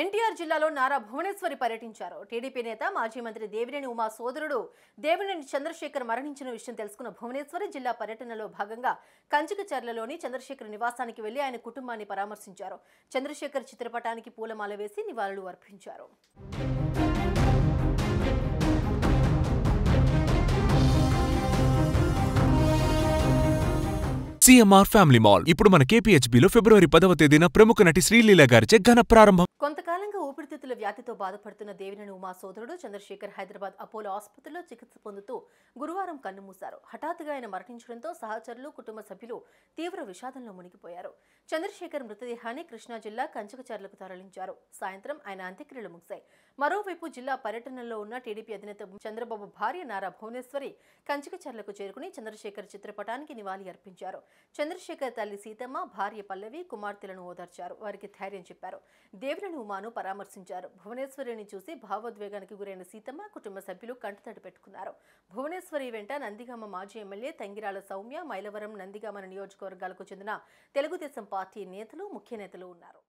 ఎన్టీఆర్ జిల్లాలో నారా భువనేశ్వరి పర్యటించారు టీడీపీ నేత మాజీ మంత్రి దేవినేని ఉమా సోదరుడు దేవినేని చంద్రశేఖర్ మరణించిన విషయం తెలుసుకున్న భువనేశ్వరి జిల్లా పర్యటనలో భాగంగా కంచికచర్లలోని చంద్రశేఖర్ నివాసానికి వెళ్లి ఆయన కుటుంబాన్ని పరామర్శించారు చంద్రశేఖర్ చిత్రపటానికి పూలమాల వేసి నివాళులు అర్పించారు సిఎంఆర్ ఫ్యామిలీ మాల్ ఇప్పుడు మన కేపీహెచ్బీలో ఫిబ్రవరి పదవ తేదీన ప్రముఖ నటి శ్రీలీల గారిచే ఘన ప్రారంభం కొంతకాలంగా ఊపిరితిత్తుల వ్యాధితో బాధపడుతున్న దేవినేని ఉమా సోదరుడు చంద్రశేఖర్ హైదరాబాద్ అపోలో ఆసుపత్రిలో చికిత్స పొందుతూ గురువారం కన్నుమూశారు హఠాత్తుగా ఆయన మరణించడంతో సహచరులు కుటుంబ సభ్యులు తీవ్ర విషాదంలో మునిగిపోయారు చంద్రశేఖర్ మృతదేహాన్ని కృష్ణా జిల్లా కంచకచర్లకు తరలించారు సాయంత్రం ఆయన అంత్యక్రియలు ముగిశాయి మరోవైపు జిల్లా పర్యటనలో ఉన్న టీడీపీ అధినేత చంద్రబాబు భార్య నారా భువనేశ్వరి కంచికచర్లకు చేరుకుని చంద్రశేఖర్ చిత్రపటానికి నివాళి అర్పించారు చంద్రశేఖర్ తల్లి సీతమ్మ భార్య పల్లవి కుమార్తెలను ఓదార్చారు వారికి ధైర్యం చెప్పారు దేవినేని ఉమాను పరామర్శించారు భువనేశ్వరిని చూసి భావోద్వేగానికి గురైన సీతమ్మ కుటుంబ సభ్యులు కంటతడి పెట్టుకున్నారు భువనేశ్వరి వెంట నందిగామ మాజీ ఎమ్మెల్యే తంగిరాల సౌమ్య మైలవరం నందిగామ నియోజకవర్గాలకు చెందిన తెలుగుదేశం పార్టీ నేతలు ముఖ్య నేతలు ఉన్నారు